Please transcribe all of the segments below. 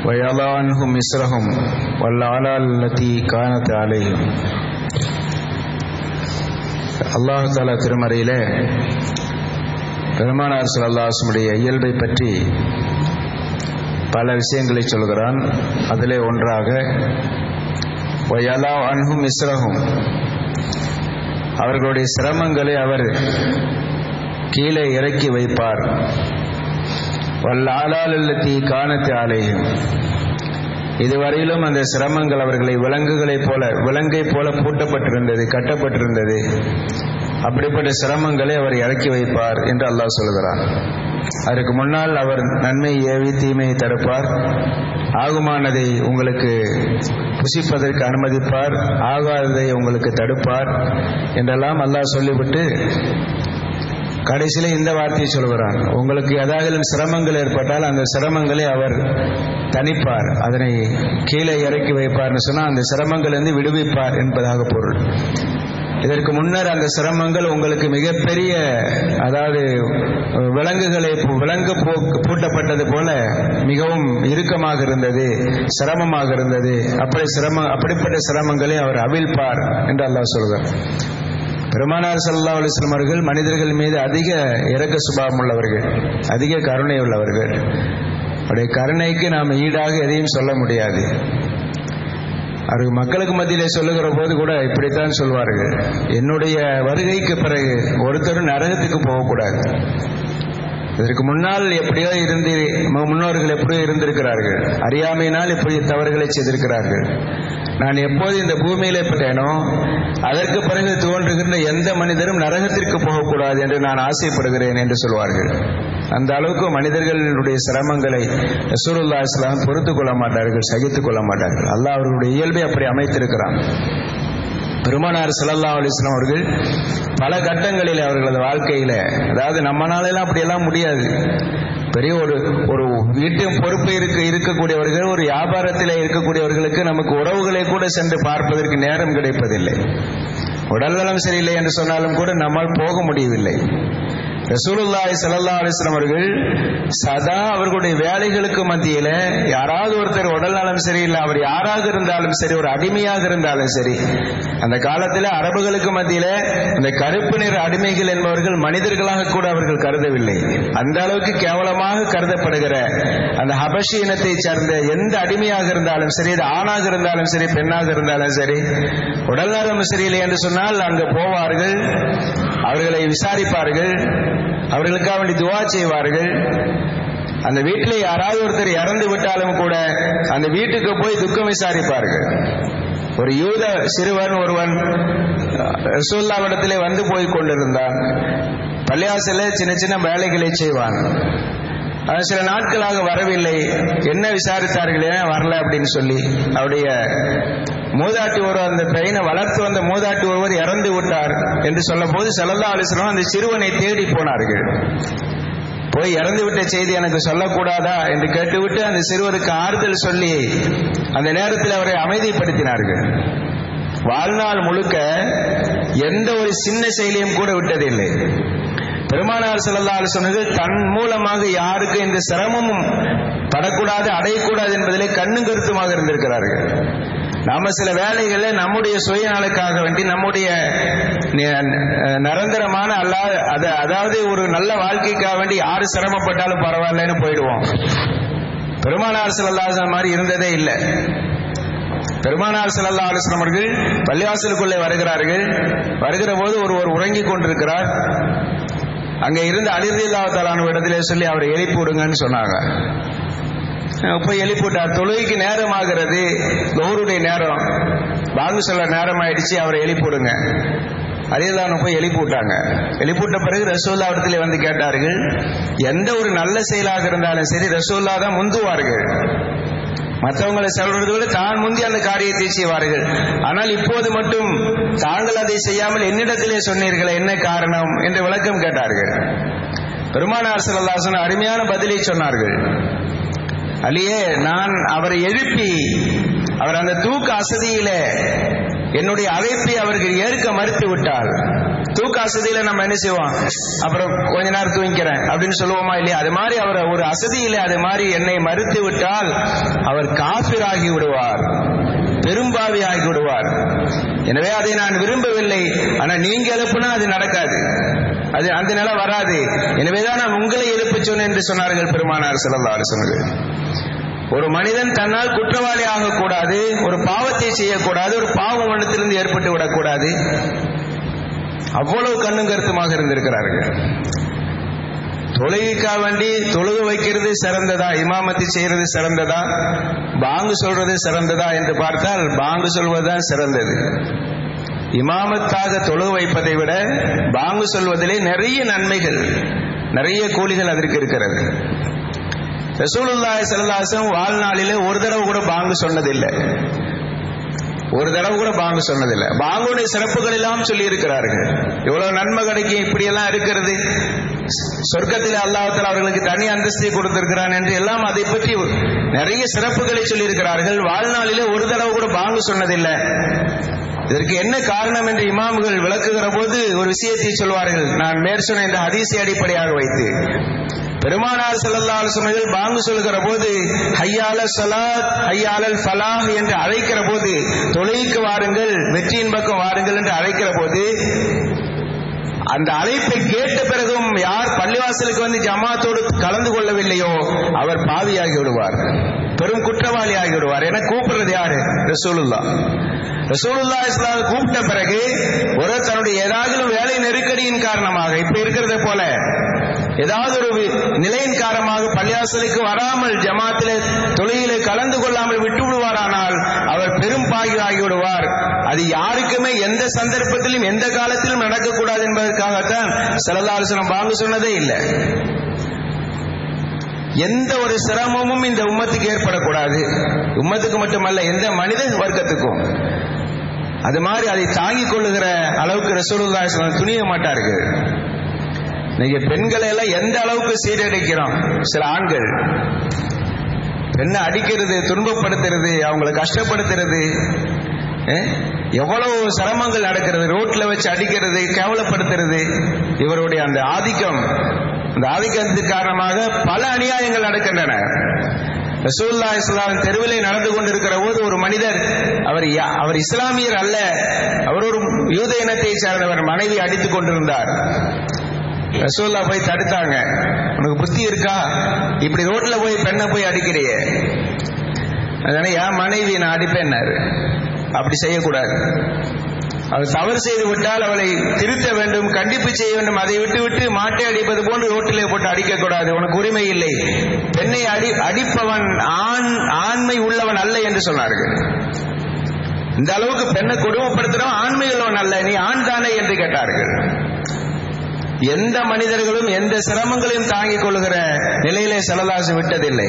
ويضع عنهم إسرهم والأعلى التي كانت عليهم அல்லாஹு தாலா திருமறையிலே பெருமானார் சல்லாஹுடைய இயல்பை பற்றி பல விஷயங்களை சொல்கிறான் அதிலே ஒன்றாக ஒயலா அன்ஹும் இஸ்ரஹும் அவர்களுடைய சிரமங்களை அவர் கீழே இறக்கி வைப்பார் வல்லாலாலத்தி காணத்து ஆலயம் இதுவரையிலும் அந்த சிரமங்கள் அவர்களை விலங்குகளைப் போல விலங்கை போல பூட்டப்பட்டிருந்தது கட்டப்பட்டிருந்தது அப்படிப்பட்ட சிரமங்களை அவர் இறக்கி வைப்பார் என்று அல்லாஹ் சொல்கிறார் அதற்கு முன்னால் அவர் நன்மை ஏவி தீமையை தடுப்பார் ஆகுமானதை உங்களுக்கு புசிப்பதற்கு அனுமதிப்பார் ஆகாததை உங்களுக்கு தடுப்பார் என்றெல்லாம் அல்லாஹ் சொல்லிவிட்டு கடைசியில் இந்த வார்த்தையை சொல்கிறான் உங்களுக்கு ஏதாவது சிரமங்கள் ஏற்பட்டால் அந்த சிரமங்களை அவர் தணிப்பார் அதனை கீழே இறக்கி வைப்பார்னு சொன்னால் அந்த சிரமங்களிலிருந்து விடுவிப்பார் என்பதாக பொருள் இதற்கு முன்னர் அந்த சிரமங்கள் உங்களுக்கு மிகப்பெரிய அதாவது விலங்குகளை விலங்கு பூட்டப்பட்டது போல மிகவும் இறுக்கமாக இருந்தது சிரமமாக இருந்தது அப்படி சிரம அப்படிப்பட்ட சிரமங்களை அவர் அவிழ்ப்பார் என்று அல்லாஹ் சொல்கிறார் பெருமானார் சல்லா அலிஸ்லாம் அவர்கள் மனிதர்கள் மீது அதிக இறக்க சுபாவம் உள்ளவர்கள் அதிக கருணை உள்ளவர்கள் அவருடைய கருணைக்கு நாம் ஈடாக எதையும் சொல்ல முடியாது அது மக்களுக்கு மத்தியிலே சொல்லுகிற போது கூட இப்படித்தான் சொல்வார்கள் என்னுடைய வருகைக்கு பிறகு ஒருத்தரும் நரகத்துக்கு போகக்கூடாது இதற்கு முன்னால் எப்படியோ இருந்து முன்னோர்கள் எப்படியோ இருந்திருக்கிறார்கள் அறியாமையினால் இப்படி தவறுகளை செய்திருக்கிறார்கள் நான் எப்போது இந்த பூமியிலே பட்டேனோ அதற்கு பிறகு தோன்றுகின்ற எந்த மனிதரும் நரகத்திற்கு போகக்கூடாது என்று நான் ஆசைப்படுகிறேன் என்று சொல்வார்கள் அந்த அளவுக்கு மனிதர்களுடைய சிரமங்களை ரசூலுல்லா இஸ்லாம் பொறுத்து கொள்ள மாட்டார்கள் சகித்துக் கொள்ள மாட்டார்கள் அல்லாஹ் அவர்களுடைய இயல்பை அப்படி அமைத்திருக்கிறான் பெருமானார் சல்லல்லா அலிஸ்லாம் அவர்கள் பல கட்டங்களில் அவர்களது வாழ்க்கையில அதாவது நம்மளாலெல்லாம் அப்படியெல்லாம் முடியாது பெரிய ஒரு ஒரு வீட்டின் பொறுப்பு இருக்க இருக்கக்கூடியவர்கள் ஒரு வியாபாரத்தில் இருக்கக்கூடியவர்களுக்கு நமக்கு உறவுகளை கூட சென்று பார்ப்பதற்கு நேரம் கிடைப்பதில்லை உடல்நலம் சரியில்லை என்று சொன்னாலும் கூட நம்மால் போக முடியவில்லை ரசூலுல்லாய் சல்லா அலிஸ்லாம் அவர்கள் சதா அவர்களுடைய வேலைகளுக்கு மத்தியில யாராவது ஒருத்தர் உடல் நலம் சரியில்லை அவர் யாராக இருந்தாலும் சரி ஒரு அடிமையாக இருந்தாலும் சரி அந்த காலத்தில் அரபுகளுக்கு மத்தியில இந்த கருப்பு நிற அடிமைகள் என்பவர்கள் மனிதர்களாக கூட அவர்கள் கருதவில்லை அந்த அளவுக்கு கேவலமாக கருதப்படுகிற அந்த ஹபஷி இனத்தை சார்ந்த எந்த அடிமையாக இருந்தாலும் சரி இது ஆணாக இருந்தாலும் சரி பெண்ணாக இருந்தாலும் சரி உடல் நலம் சரியில்லை என்று சொன்னால் அங்கு போவார்கள் அவர்களை விசாரிப்பார்கள் அவர்களுக்காக வேண்டி துவா செய்வார்கள் அந்த வீட்டில் யாராவது ஒருத்தர் இறந்து விட்டாலும் கூட அந்த வீட்டுக்கு போய் துக்கம் விசாரிப்பார்கள் ஒரு யூத சிறுவன் ஒருவன் ரசூல்லாவிடத்திலே வந்து போய் கொண்டிருந்தான் பள்ளியாசல சின்ன சின்ன வேலைகளை செய்வான் அவன் சில நாட்களாக வரவில்லை என்ன விசாரித்தார்கள் ஏன் வரல அப்படின்னு சொல்லி அவருடைய மூதாட்டி ஒருவர் அந்த பையனை வளர்த்து வந்த மூதாட்டி ஒருவர் இறந்து விட்டார் என்று சொல்லும் போது செல்லல்லா அலிஸ்லாம் அந்த சிறுவனை தேடி போனார்கள் போய் இறந்து விட்ட செய்தி எனக்கு சொல்லக்கூடாதா என்று கேட்டுவிட்டு அந்த சிறுவருக்கு ஆறுதல் சொல்லி அந்த நேரத்தில் அவரை அமைதிப்படுத்தினார்கள் வாழ்நாள் முழுக்க எந்த ஒரு சின்ன செயலியும் கூட விட்டதில்லை பெருமானார் செல்லல்லா சொன்னது தன் மூலமாக யாருக்கு இந்த சிரமமும் படக்கூடாது அடையக்கூடாது என்பதிலே கண்ணும் கருத்துமாக இருந்திருக்கிறார்கள் நாம சில வேலைகளை நம்முடைய சுயநலுக்காக வேண்டி நம்முடைய நிரந்தரமான அல்லாத அதாவது ஒரு நல்ல வாழ்க்கைக்காக வேண்டி யாரு சிரமப்பட்டாலும் பரவாயில்லன்னு போயிடுவோம் பெருமானார் செல்லல்லா மாதிரி இருந்ததே இல்லை பெருமானார் செல்லல்லா அலுவலம் அவர்கள் பள்ளிவாசலுக்குள்ளே வருகிறார்கள் வருகிற போது ஒருவர் உறங்கிக் கொண்டிருக்கிறார் அங்க இருந்து அலிர்தில்லாத்தாலான இடத்திலே சொல்லி அவரை எழுப்பி விடுங்கன்னு சொன்னாங்க போய் எழுப்பிவிட்டார் தொழுகைக்கு நேரம் ஆகிறது கௌருடைய நேரம் வாங்கு சொல்ல நேரம் ஆயிடுச்சு அவரை எழுப்பி விடுங்க அரியதான போய் எழுப்பி விட்டாங்க எழுப்பி விட்ட பிறகு ரசோல்லா இடத்துல வந்து கேட்டார்கள் எந்த ஒரு நல்ல செயலாக இருந்தாலும் சரி ரசோல்லா தான் முந்துவார்கள் மற்றவங்களை சொல்றது விட தான் முந்தி அந்த காரியத்தை செய்வார்கள் ஆனால் இப்போது மட்டும் தாங்கள் அதை செய்யாமல் என்னிடத்திலே சொன்னீர்கள் என்ன காரணம் என்று விளக்கம் கேட்டார்கள் பெருமானார் சல்லாசன் அருமையான பதிலை சொன்னார்கள் அலியே நான் அவரை எழுப்பி அவர் அந்த தூக்க அசதியில என்னுடைய அழைப்பை அவர்கள் ஏற்க மறுத்து விட்டால் தூக்க அசதியில நம்ம என்ன செய்வோம் அப்புறம் கொஞ்ச நேரம் தூங்கிக்கிறேன் அப்படின்னு சொல்லுவோமா இல்லையா அது மாதிரி அவர் ஒரு அசதியில அது மாதிரி என்னை மறுத்து விட்டால் அவர் காபிராகி விடுவார் பெரும்பாவி ஆகி விடுவார் எனவே அதை நான் விரும்பவில்லை ஆனா நீங்க எழுப்புனா அது நடக்காது அது அந்த நிலை வராது எனவேதான் நான் உங்களை எழுப்ப சொன்னேன் என்று சொன்னார்கள் பெருமானார் செல்லல்லாறு சொன்னது ஒரு மனிதன் தன்னால் குற்றவாளி ஆகக்கூடாது ஒரு பாவத்தை செய்யக்கூடாது ஒரு பாவம் ஒன்றத்திலிருந்து ஏற்பட்டு விடக்கூடாது அவ்வளவு கண்ணும் கருத்துமாக இருந்திருக்கிறார்கள் தொழுகைக்காக வேண்டி தொழுக வைக்கிறது சிறந்ததா இமாமத்தி செய்யறது சிறந்ததா பாங்கு சொல்றது சிறந்ததா என்று பார்த்தால் பாங்கு சொல்வதுதான் சிறந்தது இமாமத்தாக தொழுக வைப்பதை விட பாங்கு சொல்வதிலே நிறைய நன்மைகள் நிறைய கூலிகள் அதற்கு இருக்கிறது ரசூலுல்லாஹி ஸல்லல்லாஹு வாழ்நாளிலே ஒரு தடவை கூட பாங்கு சொன்னதில்லை ஒரு தடவை கூட பாங்கு சொன்னதில்லை பாங்குடைய சிறப்புகள் எல்லாம் சொல்லி இருக்கிறார்கள் இவ்வளவு நன்மை கிடைக்கும் இப்படி எல்லாம் இருக்கிறது சொர்க்கத்தில் அல்லாஹத்தில் அவர்களுக்கு தனி அந்தஸ்தை கொடுத்திருக்கிறான் என்று எல்லாம் அதை பற்றி நிறைய சிறப்புகளை சொல்லி இருக்கிறார்கள் வாழ்நாளிலே ஒரு தடவை கூட பாங்கு சொன்னதில்லை இதற்கு என்ன காரணம் என்று இமாம்கள் விளக்குகிற போது ஒரு விஷயத்தை சொல்வார்கள் நான் மேற்சொன்ன இந்த ஹதீஸை அடிப்படையாக வைத்து பெருமானார் செல்லல்லால் சொன்னதில் பாங்கு சொல்கிற போது ஹையால சலாத் ஹையாலல் ஃபலாஹ் என்று அழைக்கிற போது தொலைக்கு வாருங்கள் வெற்றியின் பக்கம் வாருங்கள் என்று அழைக்கிற போது அந்த அழைப்பை கேட்ட பிறகும் யார் பள்ளிவாசலுக்கு வந்து ஜமாத்தோடு கலந்து கொள்ளவில்லையோ அவர் பாவியாகி விடுவார் பெரும் குற்றவாளி ஆகி விடுவார் என கூப்பிடுறது யாரு ரசூலுல்லா ரசூலுல்லா இஸ்லாம் கூப்பிட்ட பிறகு ஒரு தன்னுடைய ஏதாவது வேலை நெருக்கடியின் காரணமாக இப்ப இருக்கிறத போல ஏதாவது ஒரு நிலையின் காரணமாக பள்ளியாசலுக்கு வராமல் ஜமாத்திலே தொழிலே கலந்து கொள்ளாமல் விட்டு விடுவாரானால் அவர் பெரும் பாகி ஆகிவிடுவார் அது யாருக்குமே எந்த சந்தர்ப்பத்திலும் எந்த காலத்திலும் நடக்கக்கூடாது என்பதற்காகத்தான் செலதாலோசனம் வாங்க சொன்னதே இல்லை எந்த ஒரு சிரமமும் இந்த உம்மத்துக்கு ஏற்படக்கூடாது உம்மத்துக்கு மட்டுமல்ல எந்த மனித வர்க்கத்துக்கும் அது மாதிரி அதை தாங்கிக் கொள்ளுகிற அளவுக்கு ரசூலுல்லா துணிய மாட்டார்கள் நீங்க பெண்களை எல்லாம் எந்த அளவுக்கு சீரழிக்கிறோம் சில ஆண்கள் பெண்ணை அடிக்கிறது துன்பப்படுத்துறது அவங்களை கஷ்டப்படுத்துறது எவ்வளவு சிரமங்கள் நடக்கிறது ரோட்ல வச்சு அடிக்கிறது கேவலப்படுத்துறது இவருடைய அந்த ஆதிக்கம் அந்த ஆதிக்கத்தின் காரணமாக பல அநியாயங்கள் நடக்கின்றன ரசூல்லா இஸ்லாம் தெருவிலே நடந்து கொண்டிருக்கிற போது ஒரு மனிதர் அவர் அவர் இஸ்லாமியர் அல்ல அவர் ஒரு யூத இனத்தை சேர்ந்தவர் மனைவி அடித்துக் கொண்டிருந்தார் ரசூல்லா போய் தடுத்தாங்க உனக்கு புத்தி இருக்கா இப்படி ரோட்ல போய் பெண்ணை போய் அடிக்கிறியே அதனால என் மனைவி நான் அடிப்பேன்னாரு அப்படி செய்யக்கூடாது அவள் தவறு செய்து விட்டால் அவளை திருத்த வேண்டும் கண்டிப்பு செய்ய வேண்டும் அதை விட்டு விட்டு மாட்டை அடிப்பது போன்று ரோட்டிலே போட்டு அடிக்கக்கூடாது உனக்கு உரிமை இல்லை பெண்ணை அடி அடிப்பவன் ஆண் ஆண்மை உள்ளவன் அல்ல என்று சொன்னார்கள் இந்த அளவுக்கு பெண்ணை கொடுமைப்படுத்துறவன் ஆண்மை உள்ளவன் அல்ல நீ ஆண் தானே என்று கேட்டார்கள் எந்த மனிதர்களும் எந்த சிரமங்களையும் தாங்கிக் கொள்கிற நிலையிலே செலலாசு விட்டதில்லை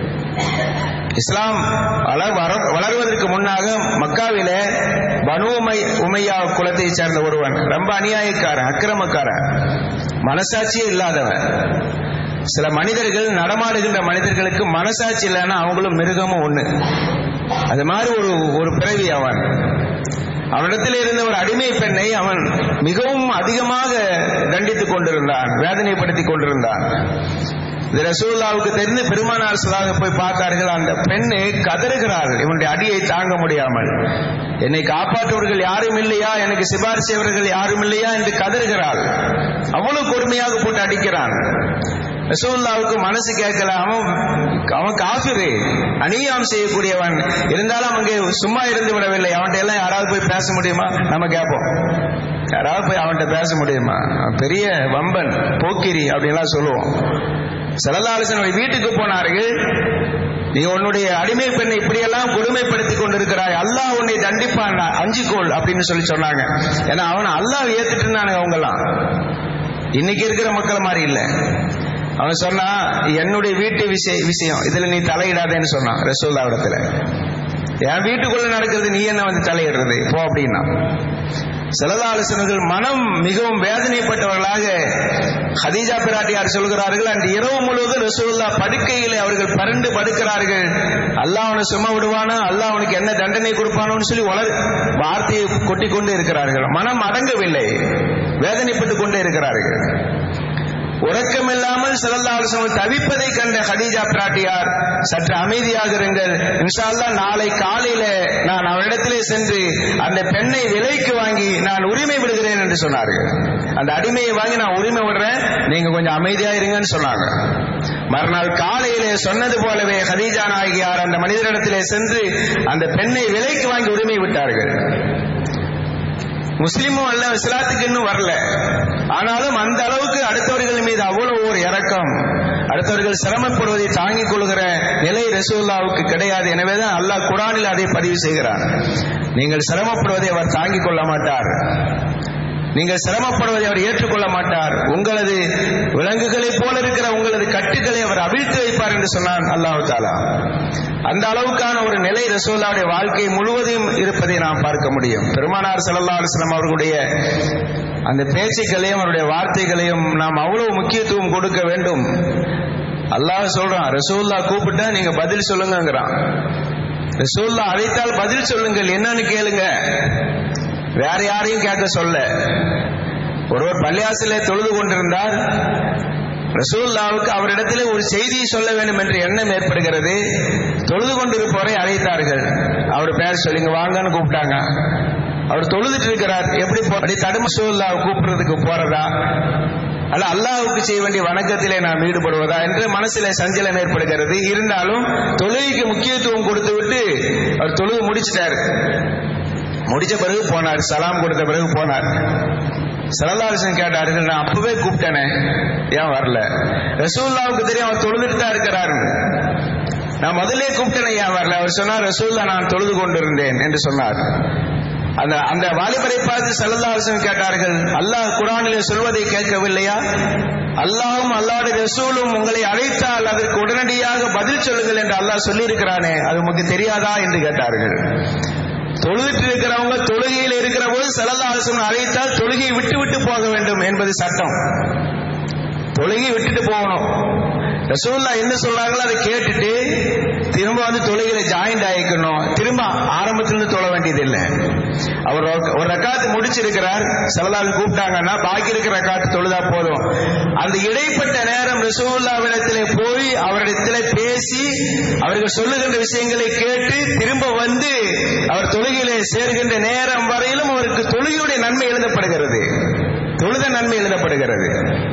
இஸ்லாம் வளர்வதற்கு முன்னாக மக்காவில பனு உமை உமையா குலத்தை சேர்ந்த ஒருவன் ரொம்ப அநியாயக்காரன் அக்கிரமக்காரன் மனசாட்சியே இல்லாதவன் சில மனிதர்கள் நடமாடுகின்ற மனிதர்களுக்கு மனசாட்சி இல்லைன்னா அவங்களும் மிருகமும் ஒண்ணு அது மாதிரி ஒரு ஒரு பிறவி அவன் அவனிடத்தில் இருந்த ஒரு அடிமை பெண்ணை அவன் மிகவும் அதிகமாக தண்டித்துக் கொண்டிருந்தான் வேதனைப்படுத்திக் கொண்டிருந்தான் இது ரசூல்லாவுக்கு தெரிந்து பெருமானார் சொல்லாக போய் பார்த்தார்கள் அந்த பெண்ணு கதறுகிறாள் இவனுடைய அடியை தாங்க முடியாமல் என்னை காப்பாற்றுவர்கள் யாரும் இல்லையா எனக்கு சிபாரிசு செய்வர்கள் யாரும் இல்லையா என்று கதறுகிறாள் அவ்வளவு கொடுமையாக போட்டு அடிக்கிறான் ரசூல்லாவுக்கு மனசு கேட்கல அவன் அவன் காஃபிரு அநியாயம் செய்யக்கூடியவன் இருந்தாலும் அங்கே சும்மா இருந்து விடவில்லை அவன்கிட்ட எல்லாம் யாராவது போய் பேச முடியுமா நம்ம கேட்போம் யாராவது போய் அவன்கிட்ட பேச முடியுமா பெரிய வம்பன் போக்கிரி அப்படின்லாம் சொல்லுவோம் செலலாலசனுடைய வீட்டுக்கு போனார்கள் நீ உன்னுடைய அடிமை பெண்ணை இப்படியெல்லாம் கொடுமைப்படுத்தி கொண்டிருக்கிறாய் அல்லாஹ் உன்னை தண்டிப்பான் அஞ்சிக்கோள் அப்படின்னு சொல்லி சொன்னாங்க ஏன்னா அவன் அல்லாஹ் ஏத்துட்டு இருந்தானுங்க அவங்கெல்லாம் இன்னைக்கு இருக்கிற மக்கள் மாதிரி இல்லை அவன் சொன்னா என்னுடைய வீட்டு விஷய விஷயம் இதுல நீ தலையிடாதேன்னு சொன்னான் ரசோல்லா இடத்துல என் வீட்டுக்குள்ள நடக்கிறது நீ என்ன வந்து தலையிடுறது போ அப்படின்னா செலதாலோசனர்கள் மனம் மிகவும் வேதனைப்பட்டவர்களாக ஹதீஜா பிராட்டியார் சொல்கிறார்கள் அந்த இரவு முழுவதும் ரசூல்லா படுக்கையிலே அவர்கள் பரண்டு படுக்கிறார்கள் அல்லாஹ் அவனை சும்மா விடுவானா அல்லாஹ் அவனுக்கு என்ன தண்டனை கொடுப்பானோன்னு சொல்லி வளர் வார்த்தையை கொட்டி கொண்டு இருக்கிறார்கள் மனம் அடங்கவில்லை வேதனைப்பட்டுக் கொண்டே இருக்கிறார்கள் உறக்கமில்லாமல் சிறந்தாலும் தவிப்பதை கண்ட ஹதீஜா பிராட்டியார் சற்று அமைதியாக இருங்கள் இன்ஷால்லா நாளை காலையில நான் அவரிடத்திலே சென்று அந்த பெண்ணை விலைக்கு வாங்கி நான் உரிமை விடுகிறேன் என்று சொன்னார்கள் அந்த அடிமையை வாங்கி நான் உரிமை விடுறேன் நீங்க கொஞ்சம் அமைதியா இருங்கன்னு சொன்னாங்க மறுநாள் காலையிலே சொன்னது போலவே ஹதீஜா நாயகியார் அந்த மனிதரிடத்திலே சென்று அந்த பெண்ணை விலைக்கு வாங்கி உரிமை விட்டார்கள் முஸ்லிமும் அல்ல இஸ்லாத்துக்கு இன்னும் வரல ஆனாலும் அந்த அளவுக்கு அடுத்தவர்கள் மீது அவ்வளவு ஒரு இறக்கம் அடுத்தவர்கள் சிரமப்படுவதை தாங்கிக் கொள்கிற நிலை ரசூல்லாவுக்கு கிடையாது எனவேதான் அல்லாஹ் குரானில் அதை பதிவு செய்கிறார் நீங்கள் சிரமப்படுவதை அவர் தாங்கிக் கொள்ள மாட்டார் நீங்கள் சிரமப்படுவதை அவர் ஏற்றுக்கொள்ள மாட்டார் உங்களது விலங்குகளைப் போல இருக்கிற உங்களது கட்டுகளை அவர் அவிழ்த்து வைப்பார் என்று சொன்னான் அல்லாஹு தாலா அந்த அளவுக்கான ஒரு நிலை ரசூல்லாவுடைய வாழ்க்கை முழுவதையும் இருப்பதை நாம் பார்க்க முடியும் பெருமானார் சல்லா அலுவலம் அவர்களுடைய அந்த பேச்சுக்களையும் அவருடைய வார்த்தைகளையும் நாம் அவ்வளவு முக்கியத்துவம் கொடுக்க வேண்டும் அல்லாஹ் சொல்றான் ரசூல்லா கூப்பிட்டா நீங்க பதில் சொல்லுங்கிறான் ரசூல்லா அழைத்தால் பதில் சொல்லுங்கள் என்னன்னு கேளுங்க வேற யாரையும் கேட்க சொல்ல ஒருவர் பள்ளியாசிலே தொழுது கொண்டிருந்தார் ரசூல்லாவுக்கு அவரிடத்திலே ஒரு செய்தியை சொல்ல வேண்டும் என்ற எண்ணம் ஏற்படுகிறது தொழுது கொண்டிருப்பவரை அழைத்தார்கள் அவர் பேர் சொல்லிங்க வாங்கன்னு கூப்பிட்டாங்க அவர் தொழுதுட்டு இருக்கிறார் எப்படி அப்படி தடும சூழ்நிலை கூப்பிடுறதுக்கு போறதா அல்ல அல்லாஹுக்கு செய்ய வேண்டிய வணக்கத்திலே நாம் ஈடுபடுவதா என்று மனசில சஞ்சலம் ஏற்படுகிறது இருந்தாலும் தொழுகைக்கு முக்கியத்துவம் கொடுத்து விட்டு அவர் தொழுது முடிச்சிட்டார் முடிச்ச பிறகு போனார் சலாம் கொடுத்த பிறகு போனார் சரதாரிசன் கேட்டார்கள் நான் அப்பவே கூப்பிட்டேனே ஏன் வரல ரசூல்லாவுக்கு தெரியும் அவர் தொழுதுட்டு தான் இருக்கிறாரு நான் முதல்ல கூப்பிட்டேனே ஏன் வரல அவர் சொன்னார் ரசூல்லா நான் தொழுது கொண்டிருந்தேன் என்று சொன்னார் அந்த அந்த வாலிபரை பார்த்து சல்லல்லாஹன் கேட்டார்கள் அல்லாஹ் குரானிலே சொல்வதை கேட்கவில்லையா அல்லாஹும் அல்லாவுடைய ரசூலும் உங்களை அழைத்தால் அதற்கு உடனடியாக பதில் சொல்லுங்கள் என்று அல்லாஹ் சொல்லியிருக்கிறானே அது உமக்கு தெரியாதா என்று கேட்டார்கள் தொழுதுட்டு இருக்கிறவங்க தொழுகையில் இருக்கிற போது சலதாசன் அழைத்தால் தொழுகையை விட்டு விட்டு போக வேண்டும் என்பது சட்டம் தொழுகை விட்டுட்டு போகணும் ரசூல்லா என்ன சொல்றாங்களோ அதை கேட்டுட்டு திரும்ப வந்து தொழுகையில ஜாயிண்ட் ஆயிக்கணும் திரும்ப ஆரம்பத்திலிருந்து தொழ வேண்டியது இல்லை அவர் ஒரு ரக்காத்து முடிச்சிருக்கிறார் சலதால் கூப்பிட்டாங்கன்னா பாக்கி இருக்கிற ரக்காத்து தொழுதா போதும் அந்த இடைப்பட்ட நேரம் ரசூல்லாவிடத்திலே போய் அவரிடத்திலே பேசி அவர்கள் சொல்லுகின்ற விஷயங்களை கேட்டு திரும்ப வந்து அவர் தொழுகையிலே சேர்கின்ற நேரம் வரையிலும் அவருக்கு தொழுகையுடைய நன்மை எழுதப்படுகிறது தொழுத நன்மை எழுதப்படுகிறது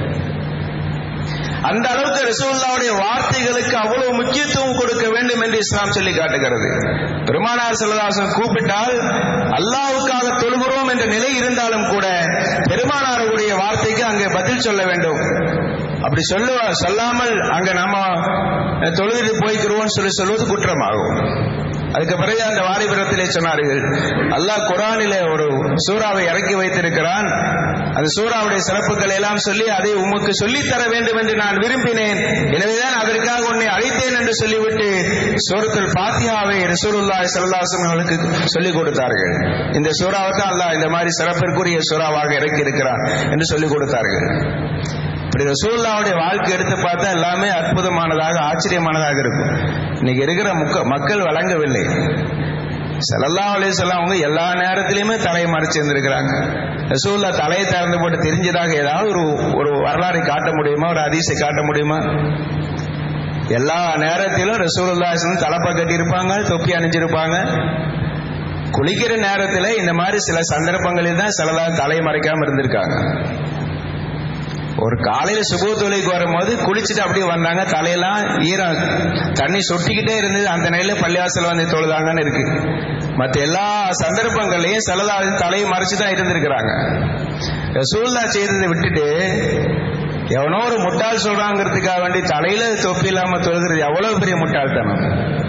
அந்த அளவுக்கு ரசூல்லாவுடைய வார்த்தைகளுக்கு அவ்வளவு முக்கியத்துவம் கொடுக்க வேண்டும் என்று இஸ்லாம் சொல்லி காட்டுகிறது பெருமானார் செல்லதாசன் கூப்பிட்டால் அல்லாவுக்காக தொழுகிறோம் என்ற நிலை இருந்தாலும் கூட பெருமானாருடைய வார்த்தைக்கு அங்கே பதில் சொல்ல வேண்டும் அப்படி சொல்லுவா சொல்லாமல் அங்க நாம தொழுது போய்க்கிறோம் சொல்லி சொல்வது குற்றமாகும் அதுக்கு பிறகு அந்த வாலிபுரத்திலே சொன்னார்கள் அல்லாஹ் குரானிலே ஒரு சூறாவை இறக்கி வைத்திருக்கிறான் அந்த சூறாவுடைய சிறப்புகளை எல்லாம் சொல்லி அதை உமக்கு சொல்லித்தர வேண்டும் என்று நான் விரும்பினேன் எனவேதான் அதற்காக உன்னை அழைத்தேன் என்று சொல்லிவிட்டு சூரத்தில் பாத்தியாவை ரசூலுல்லாய் சல்லாசம் அவர்களுக்கு சொல்லிக் கொடுத்தார்கள் இந்த சூறாவை தான் அல்லாஹ் இந்த மாதிரி சிறப்பிற்குரிய சூறாவாக இறக்கி இருக்கிறான் என்று சொல்லிக் கொடுத்தார்கள் இப்படி ரசூல்லாவுடைய வாழ்க்கை எடுத்து பார்த்தா எல்லாமே அற்புதமானதாக ஆச்சரியமானதாக இருக்கும் இன்னைக்கு இருக்கிற முக்க மக்கள் வழங்கவில்லை செல்லல்லா அலிசல்லாம் அவங்க எல்லா நேரத்திலையுமே தலையை மறைச்சு இருந்திருக்கிறாங்க ரசூல்லா தலையை திறந்து போட்டு தெரிஞ்சதாக ஏதாவது ஒரு ஒரு வரலாறை காட்ட முடியுமா ஒரு அதிசை காட்ட முடியுமா எல்லா நேரத்திலும் ரசூலுல்லாசன் தலைப்பா கட்டியிருப்பாங்க தொப்பி அணிஞ்சிருப்பாங்க குளிக்கிற நேரத்தில் இந்த மாதிரி சில சந்தர்ப்பங்களில் தான் சிலதா தலை மறைக்காம இருந்திருக்காங்க ஒரு காலையில சுப தொழிலுக்கு வரும்போது குளிச்சுட்டு அப்படியே வந்தாங்க தலையெல்லாம் ஈரம் தண்ணி சொட்டிக்கிட்டே இருந்தது அந்த நிலையில பள்ளிவாசல் வந்து தொழுதாங்கன்னு இருக்கு மற்ற எல்லா சந்தர்ப்பங்களையும் சிலதா தலையை மறைச்சு தான் இருந்திருக்கிறாங்க சூழ்நா செய்ததை விட்டுட்டு எவனோ ஒரு முட்டாள் சொல்றாங்கிறதுக்காக வேண்டி தலையில தொப்பி இல்லாம தொழுகிறது எவ்வளவு பெரிய முட்டாள்தனம்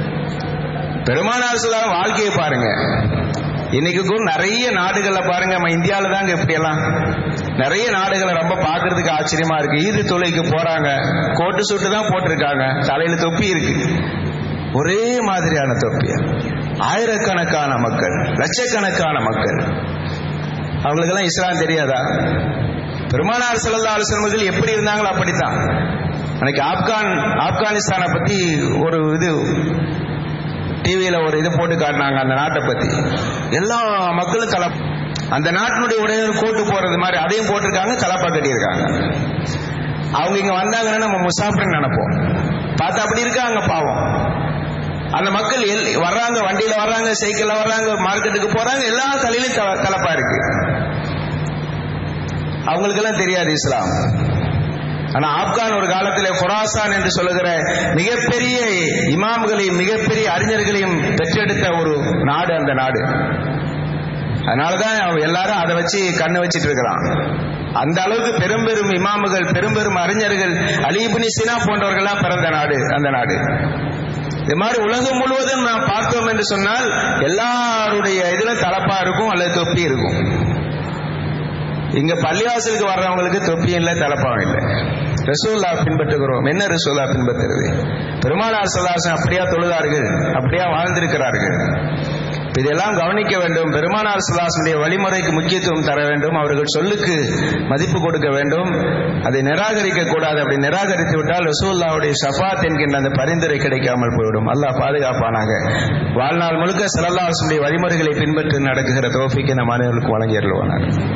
பெருமானார் சொல்லாத வாழ்க்கையை பாருங்க இன்னைக்கு கூட நிறைய நாடுகள்ல பாருங்க நம்ம இந்தியாவில தாங்க இப்படியெல்லாம் நிறைய நாடுகளை ரொம்ப பாக்குறதுக்கு ஆச்சரியமா இருக்கு ஈது தொலைக்கு போறாங்க கோட்டு சூட்டு தான் போட்டிருக்காங்க தலையில தொப்பி இருக்கு ஒரே மாதிரியான தொப்பி ஆயிரக்கணக்கான மக்கள் லட்சக்கணக்கான மக்கள் அவங்களுக்கெல்லாம் இஸ்லாம் தெரியாதா பெருமானார் செல்லா அலுவலர்கள் எப்படி இருந்தாங்களோ அப்படித்தான் அன்னைக்கு ஆப்கான் ஆப்கானிஸ்தானை பத்தி ஒரு இது டிவியில ஒரு இது போட்டு காட்டினாங்க அந்த நாட்டை பத்தி எல்லா மக்களும் தலை அந்த நாட்டினுடைய உடைய கோட்டு போறது மாதிரி அதையும் போட்டிருக்காங்க தலப்பா கட்டியிருக்காங்க அவங்க இங்க வந்தாங்கன்னா நம்ம முசாஃபிர்னு நினைப்போம் பார்த்தா அப்படி இருக்காங்க பாவம் அந்த மக்கள் எல்- வர்றாங்க வண்டியில வர்றாங்க சைக்கிள்ல வர்றாங்க மார்க்கெட்டுக்கு போறாங்க எல்லா தலையிலும் த- தலப்பா இருக்கு அவங்களுக்கெல்லாம் தெரியாது இஸ்லாம் ஆனா ஆப்கான் ஒரு காலத்திலே குராசான் என்று சொல்லுகிற மிகப்பெரிய இமாம்களையும் மிகப்பெரிய அறிஞர்களையும் பெற்றெடுத்த ஒரு நாடு அந்த நாடு அதனாலதான் அவன் எல்லாரும் அதை வச்சு கண்ணு வச்சிட்டு இருக்கிறான் அந்த அளவுக்கு பெரும் பெரும் இமாமுகள் பெரும் பெரும் அறிஞர்கள் அலிபுனி சினா போன்றவர்கள்லாம் பிறந்த நாடு அந்த நாடு இது மாதிரி உலகம் முழுவதும் நாம் பார்த்தோம் என்று சொன்னால் எல்லாருடைய இதுல தலப்பா இருக்கும் அல்லது தொப்பி இருக்கும் இங்க பள்ளிவாசலுக்கு வர்றவங்களுக்கு தொப்பியும் இல்லை தலப்பாவும் இல்லை ரசூல்லா பின்பற்றுகிறோம் என்ன ரசூல்லா பின்பற்றுறது பெருமானார் சொல்லாசன் அப்படியா தொழுதார்கள் அப்படியா வாழ்ந்திருக்கிறார்கள் இதெல்லாம் கவனிக்க வேண்டும் பெருமானார் சுல்லாசனுடைய வழிமுறைக்கு முக்கியத்துவம் தர வேண்டும் அவர்கள் சொல்லுக்கு மதிப்பு கொடுக்க வேண்டும் அதை நிராகரிக்க கூடாது அப்படி நிராகரித்து விட்டால் ரசூல்லாவுடைய ஷஃபாத் என்கின்ற அந்த பரிந்துரை கிடைக்காமல் போய்விடும் அல்லாஹ் பாதுகாப்பானாக வாழ்நாள் முழுக்க சலல்லாசுடைய வழிமுறைகளை பின்பற்றி நடக்குகிற தோஃபிக்கு நம் அனைவருக்கும் வழங்கி அருள்வானார்